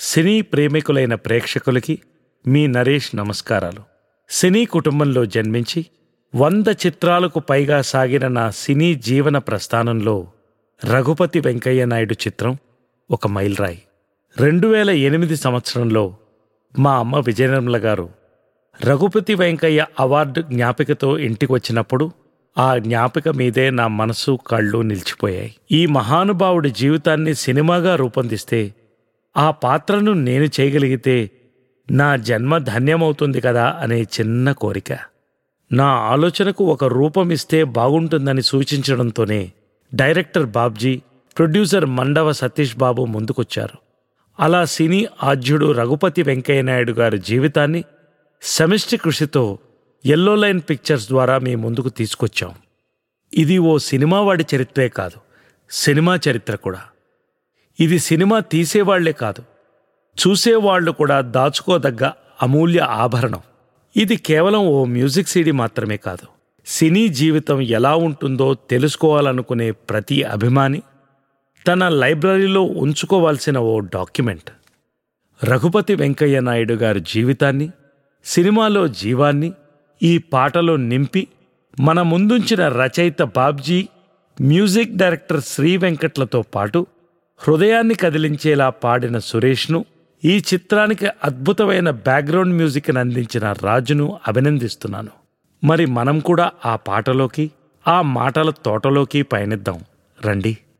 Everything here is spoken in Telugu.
సినీ ప్రేమికులైన ప్రేక్షకులకి మీ నరేష్ నమస్కారాలు సినీ కుటుంబంలో జన్మించి వంద చిత్రాలకు పైగా సాగిన నా సినీ జీవన ప్రస్థానంలో రఘుపతి వెంకయ్య నాయుడు చిత్రం ఒక మైల్రాయి రెండు వేల ఎనిమిది సంవత్సరంలో మా అమ్మ విజయనిర్మల గారు రఘుపతి వెంకయ్య అవార్డు జ్ఞాపికతో ఇంటికి వచ్చినప్పుడు ఆ జ్ఞాపిక మీదే నా మనసు కళ్ళు నిలిచిపోయాయి ఈ మహానుభావుడి జీవితాన్ని సినిమాగా రూపొందిస్తే ఆ పాత్రను నేను చేయగలిగితే నా జన్మ ధన్యమవుతుంది కదా అనే చిన్న కోరిక నా ఆలోచనకు ఒక రూపం ఇస్తే బాగుంటుందని సూచించడంతోనే డైరెక్టర్ బాబ్జీ ప్రొడ్యూసర్ మండవ సతీష్ బాబు ముందుకొచ్చారు అలా సినీ ఆద్యుడు రఘుపతి వెంకయ్య నాయుడు గారి జీవితాన్ని సమిష్టి కృషితో ఎల్లో లైన్ పిక్చర్స్ ద్వారా మీ ముందుకు తీసుకొచ్చాం ఇది ఓ సినిమా వాడి చరిత్రే కాదు సినిమా చరిత్ర కూడా ఇది సినిమా తీసేవాళ్లే కాదు చూసేవాళ్లు కూడా దాచుకోదగ్గ అమూల్య ఆభరణం ఇది కేవలం ఓ మ్యూజిక్ సీడీ మాత్రమే కాదు సినీ జీవితం ఎలా ఉంటుందో తెలుసుకోవాలనుకునే ప్రతి అభిమాని తన లైబ్రరీలో ఉంచుకోవాల్సిన ఓ డాక్యుమెంట్ రఘుపతి వెంకయ్య నాయుడు గారి జీవితాన్ని సినిమాలో జీవాన్ని ఈ పాటలో నింపి మన ముందుంచిన రచయిత బాబ్జీ మ్యూజిక్ డైరెక్టర్ శ్రీ వెంకట్లతో పాటు హృదయాన్ని కదిలించేలా పాడిన సురేష్ను ఈ చిత్రానికి అద్భుతమైన బ్యాక్గ్రౌండ్ మ్యూజిక్ని అందించిన రాజును అభినందిస్తున్నాను మరి మనం కూడా ఆ పాటలోకి ఆ మాటల తోటలోకి పయనిద్దాం రండి